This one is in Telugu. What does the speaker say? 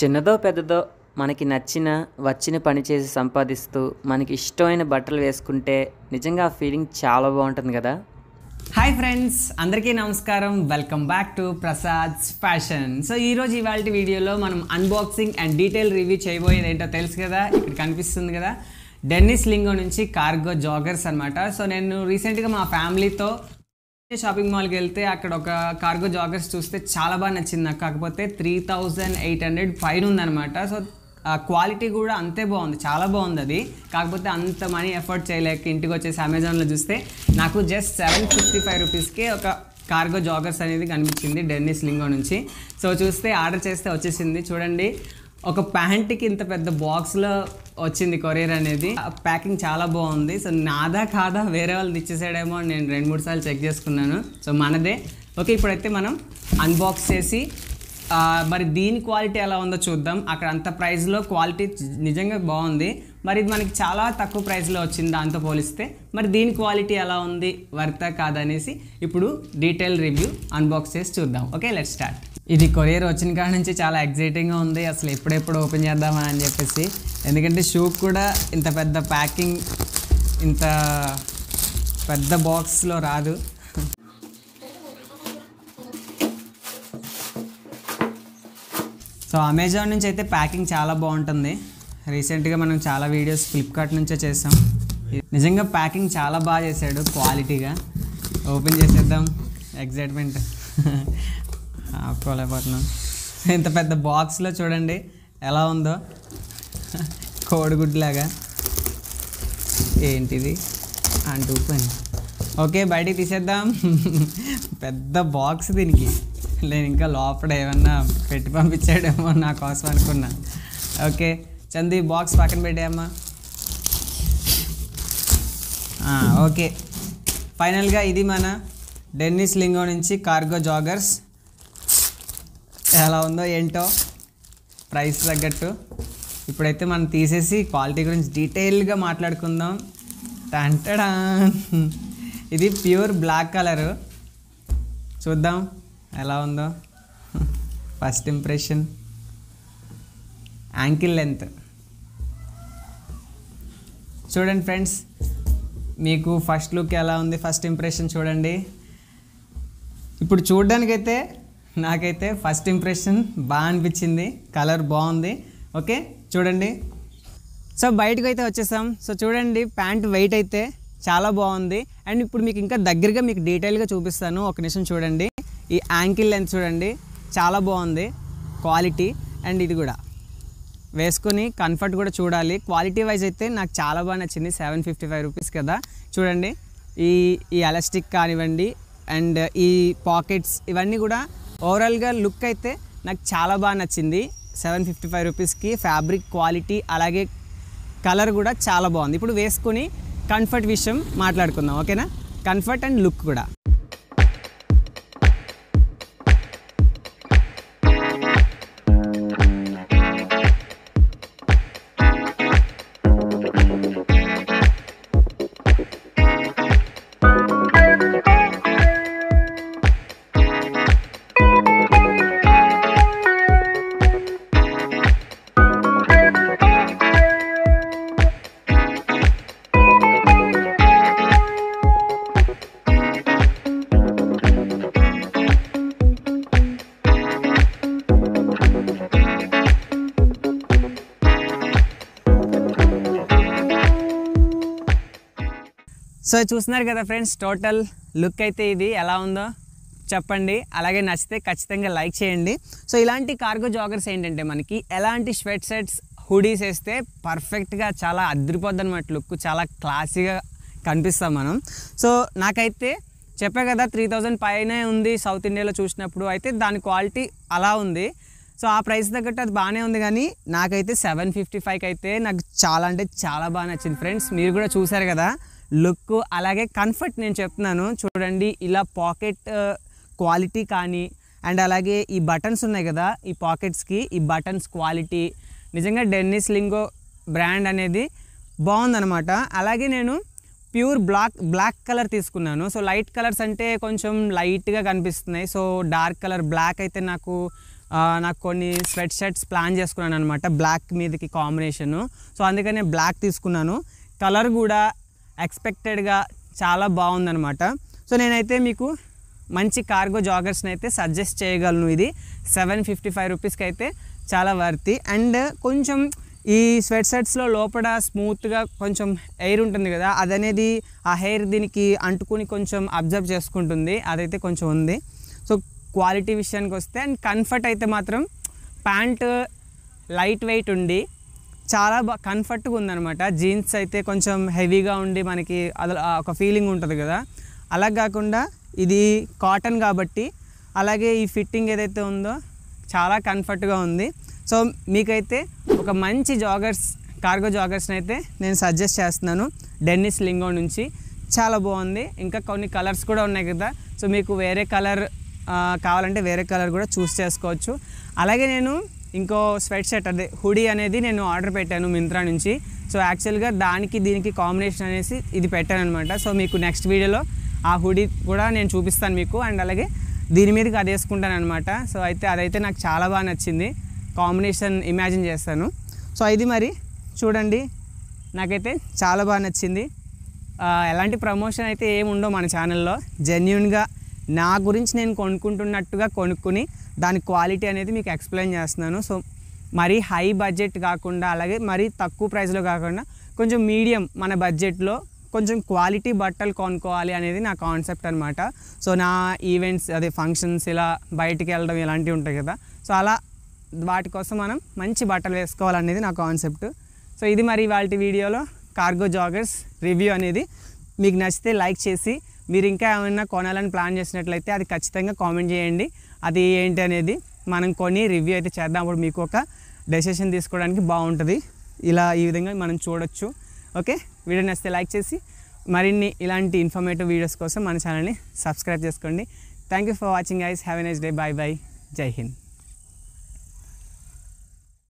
చిన్నదో పెద్దదో మనకి నచ్చిన వచ్చిన పని చేసి సంపాదిస్తూ మనకి ఇష్టమైన బట్టలు వేసుకుంటే నిజంగా ఆ ఫీలింగ్ చాలా బాగుంటుంది కదా హాయ్ ఫ్రెండ్స్ అందరికీ నమస్కారం welcome back to Prasad's fashion so ఈరోజు ఇవాళ వీడియోలో మనం అన్బాక్సింగ్ అండ్ డీటెయిల్ రివ్యూ చేయబోయేది ఏంటో తెలుసు కదా ఇక్కడ కనిపిస్తుంది కదా డెన్నిస్ లింగో నుంచి కార్గో జాగర్స్ అనమాట సో నేను రీసెంట్గా మా ఫ్యామిలీతో షాపింగ్ మాల్కి వెళ్తే అక్కడ ఒక కార్గో జాగర్స్ చూస్తే చాలా బాగా నచ్చింది నాకు కాకపోతే త్రీ థౌజండ్ ఎయిట్ హండ్రెడ్ పైన ఉందన్నమాట సో ఆ క్వాలిటీ కూడా అంతే బాగుంది చాలా బాగుంది అది కాకపోతే అంత మనీ ఎఫర్ట్ చేయలేక ఇంటికి వచ్చేసి అమెజాన్లో చూస్తే నాకు జస్ట్ సెవెన్ ఫిఫ్టీ ఫైవ్ రూపీస్కే ఒక కార్గో జాగర్స్ అనేది కనిపించింది డెన్నిస్ లింగో నుంచి సో చూస్తే ఆర్డర్ చేస్తే వచ్చేసింది చూడండి ఒక ప్యాంట్కి ఇంత పెద్ద బాక్స్లో వచ్చింది కొరియర్ అనేది ప్యాకింగ్ చాలా బాగుంది సో నాదా కాదా వేరే వాళ్ళు ఇచ్చేసాడేమో అని నేను రెండు మూడు సార్లు చెక్ చేసుకున్నాను సో మనదే ఓకే ఇప్పుడైతే మనం అన్బాక్స్ చేసి ఆ, మరి దీని క్వాలిటీ ఎలా ఉందో చూద్దాం అక్కడ అంత ప్రైస్లో క్వాలిటీ నిజంగా బాగుంది మరి ఇది మనకి చాలా తక్కువ ప్రైస్లో వచ్చింది దాంతో పోలిస్తే మరి దీని క్వాలిటీ ఎలా ఉంది వర్తా కాదనేసి ఇప్పుడు డీటెయిల్ రివ్యూ అన్బాక్స్ చేసి చూద్దాం ఓకే లెట్ స్టార్ట్ ఇది కొరియర్ వచ్చిన కాడ నుంచి చాలా ఎగ్జైటింగ్గా ఉంది అసలు ఎప్పుడెప్పుడు ఓపెన్ చేద్దామా అని చెప్పేసి ఎందుకంటే షూ కూడా ఇంత పెద్ద ప్యాకింగ్ ఇంత పెద్ద బాక్స్లో రాదు సో అమెజాన్ నుంచి అయితే ప్యాకింగ్ చాలా బాగుంటుంది రీసెంట్గా మనం చాలా వీడియోస్ ఫ్లిప్కార్ట్ నుంచే చేసాం నిజంగా ప్యాకింగ్ చాలా బాగా చేశాడు క్వాలిటీగా ఓపెన్ చేసేద్దాం ఎగ్జైట్మెంట్ ఆపుకోలేకపోతున్నాం ఇంత పెద్ద బాక్స్లో చూడండి ఎలా ఉందో కోడిగుడ్లాగా ఏంటిది అంటూ పని ఓకే బయటికి తీసేద్దాం పెద్ద బాక్స్ దీనికి నేను ఇంకా లోపల ఏమన్నా పెట్టి పంపించాడేమో నా కోసం అనుకున్నా ఓకే చంది బాక్స్ పక్కన పెట్టామా ఓకే ఫైనల్గా ఇది మన డెన్నిస్ లింగో నుంచి కార్గో జాగర్స్ ఎలా ఉందో ఏంటో ప్రైస్ తగ్గట్టు ఇప్పుడైతే మనం తీసేసి క్వాలిటీ గురించి డీటెయిల్గా మాట్లాడుకుందాం టంటడా ఇది ప్యూర్ బ్లాక్ కలరు చూద్దాం ఎలా ఉందో ఫస్ట్ ఇంప్రెషన్ యాంకిల్ లెంత్ చూడండి ఫ్రెండ్స్ మీకు ఫస్ట్ లుక్ ఎలా ఉంది ఫస్ట్ ఇంప్రెషన్ చూడండి ఇప్పుడు చూడడానికైతే నాకైతే ఫస్ట్ ఇంప్రెషన్ బాగా అనిపించింది కలర్ బాగుంది ఓకే చూడండి సో బయటకు అయితే వచ్చేసాం సో చూడండి ప్యాంట్ వెయిట్ అయితే చాలా బాగుంది అండ్ ఇప్పుడు మీకు ఇంకా దగ్గరగా మీకు డీటెయిల్గా చూపిస్తాను ఒక నిమిషం చూడండి ఈ యాంకిల్ లెంత్ చూడండి చాలా బాగుంది క్వాలిటీ అండ్ ఇది కూడా వేసుకొని కంఫర్ట్ కూడా చూడాలి క్వాలిటీ వైజ్ అయితే నాకు చాలా బాగా నచ్చింది సెవెన్ ఫిఫ్టీ ఫైవ్ రూపీస్ కదా చూడండి ఈ ఈ ఎలాస్టిక్ కానివ్వండి అండ్ ఈ పాకెట్స్ ఇవన్నీ కూడా ఓవరాల్గా లుక్ అయితే నాకు చాలా బాగా నచ్చింది సెవెన్ ఫిఫ్టీ ఫైవ్ రూపీస్కి ఫ్యాబ్రిక్ క్వాలిటీ అలాగే కలర్ కూడా చాలా బాగుంది ఇప్పుడు వేసుకొని కంఫర్ట్ విషయం మాట్లాడుకుందాం ఓకేనా కంఫర్ట్ అండ్ లుక్ కూడా సో చూస్తున్నారు కదా ఫ్రెండ్స్ టోటల్ లుక్ అయితే ఇది ఎలా ఉందో చెప్పండి అలాగే నచ్చితే ఖచ్చితంగా లైక్ చేయండి సో ఇలాంటి కార్గో జాగర్స్ ఏంటంటే మనకి ఎలాంటి స్వెట్ సెట్స్ హుడీస్ వేస్తే పర్ఫెక్ట్గా చాలా అదిరిపోద్ది అనమాట లుక్ చాలా క్లాసీగా కనిపిస్తాం మనం సో నాకైతే చెప్పా కదా త్రీ థౌజండ్ పైనే ఉంది సౌత్ ఇండియాలో చూసినప్పుడు అయితే దాని క్వాలిటీ అలా ఉంది సో ఆ ప్రైస్ తగ్గట్టు అది బాగానే ఉంది కానీ నాకైతే సెవెన్ ఫిఫ్టీ ఫైవ్కి అయితే నాకు చాలా అంటే చాలా బాగా నచ్చింది ఫ్రెండ్స్ మీరు కూడా చూసారు కదా లుక్ అలాగే కంఫర్ట్ నేను చెప్తున్నాను చూడండి ఇలా పాకెట్ క్వాలిటీ కానీ అండ్ అలాగే ఈ బటన్స్ ఉన్నాయి కదా ఈ పాకెట్స్కి ఈ బటన్స్ క్వాలిటీ నిజంగా డెన్నిస్ లింగో బ్రాండ్ అనేది బాగుందనమాట అలాగే నేను ప్యూర్ బ్లాక్ బ్లాక్ కలర్ తీసుకున్నాను సో లైట్ కలర్స్ అంటే కొంచెం లైట్గా కనిపిస్తున్నాయి సో డార్క్ కలర్ బ్లాక్ అయితే నాకు ఆ, నాకు కొన్ని స్వెట్ షర్ట్స్ ప్లాన్ చేసుకున్నాను అనమాట బ్లాక్ మీదకి కాంబినేషను సో అందుకనే బ్లాక్ తీసుకున్నాను కలర్ కూడా ఎక్స్పెక్టెడ్గా చాలా బాగుందనమాట సో నేనైతే మీకు మంచి కార్గో జాగర్స్ని అయితే సజెస్ట్ చేయగలను ఇది సెవెన్ ఫిఫ్టీ ఫైవ్ రూపీస్కి అయితే చాలా వర్తి అండ్ కొంచెం ఈ స్వెట్ షర్ట్స్లో లోపల స్మూత్గా కొంచెం ఎయిర్ ఉంటుంది కదా అదనేది ఆ హెయిర్ దీనికి అంటుకుని కొంచెం అబ్జర్వ్ చేసుకుంటుంది అదైతే కొంచెం ఉంది సో క్వాలిటీ విషయానికి వస్తే అండ్ కంఫర్ట్ అయితే మాత్రం ప్యాంట్ లైట్ వెయిట్ ఉండి చాలా బా కంఫర్ట్గా ఉందన్నమాట జీన్స్ అయితే కొంచెం హెవీగా ఉండి మనకి అది ఆ ఒక ఫీలింగ్ ఉంటుంది కదా అలా కాకుండా ఇది కాటన్ కాబట్టి అలాగే ఈ ఫిట్టింగ్ ఏదైతే ఉందో చాలా కంఫర్ట్గా ఉంది సో మీకైతే ఒక మంచి జాగర్స్ కార్గో జాగర్స్ని అయితే నేను సజెస్ట్ చేస్తున్నాను డెన్నిస్ లింగో నుంచి చాలా బాగుంది ఇంకా కొన్ని కలర్స్ కూడా ఉన్నాయి కదా సో మీకు వేరే కలర్ కావాలంటే వేరే కలర్ కూడా చూస్ చేసుకోవచ్చు అలాగే నేను ఇంకో స్వెట్ షర్ట్ అదే హుడీ అనేది నేను ఆర్డర్ పెట్టాను మింత్రా నుంచి సో యాక్చువల్గా దానికి దీనికి కాంబినేషన్ అనేసి ఇది పెట్టాను అనమాట సో మీకు నెక్స్ట్ వీడియోలో ఆ హుడీ కూడా నేను చూపిస్తాను మీకు అండ్ అలాగే దీని మీదకి అది వేసుకుంటాను అనమాట సో అయితే అదైతే నాకు చాలా బాగా నచ్చింది కాంబినేషన్ ఇమాజిన్ చేస్తాను సో ఇది మరి చూడండి నాకైతే చాలా బాగా నచ్చింది ఆ, ఎలాంటి ప్రమోషన్ అయితే ఏమి ఉండవు మన ఛానల్లో జెన్యున్గా నా గురించి నేను కొనుక్కుంటున్నట్టుగా కొనుక్కుని దాని క్వాలిటీ అనేది మీకు ఎక్స్ప్లెయిన్ చేస్తున్నాను సో మరీ హై బడ్జెట్ కాకుండా అలాగే మరీ తక్కువ ప్రైస్లో కాకుండా కొంచెం మీడియం మన బడ్జెట్లో కొంచెం క్వాలిటీ బట్టలు కొనుక్కోవాలి అనేది నా కాన్సెప్ట్ అనమాట సో నా ఈవెంట్స్ అదే ఫంక్షన్స్ ఇలా బయటికి వెళ్ళడం ఇలాంటివి ఉంటాయి కదా సో అలా వాటి కోసం మనం మంచి బట్టలు వేసుకోవాలనేది నా కాన్సెప్ట్ సో ఇది మరి వాళ్ళ వీడియోలో కార్గో జాగర్స్ రివ్యూ అనేది మీకు నచ్చితే లైక్ చేసి మీరు ఇంకా ఏమైనా కొనాలని ప్లాన్ చేసినట్లయితే అది ఖచ్చితంగా కామెంట్ చేయండి అది ఏంటి అనేది మనం కొని రివ్యూ అయితే చేద్దాం అప్పుడు మీకు ఒక డెసిషన్ తీసుకోవడానికి బాగుంటుంది ఇలా ఈ విధంగా మనం చూడొచ్చు ఓకే వీడియో నచ్చితే లైక్ చేసి మరిన్ని ఇలాంటి ఇన్ఫర్మేటివ్ వీడియోస్ కోసం మన ఛానల్ని సబ్స్క్రైబ్ చేసుకోండి thank you for watching guys have a nice day bye bye Jai Hind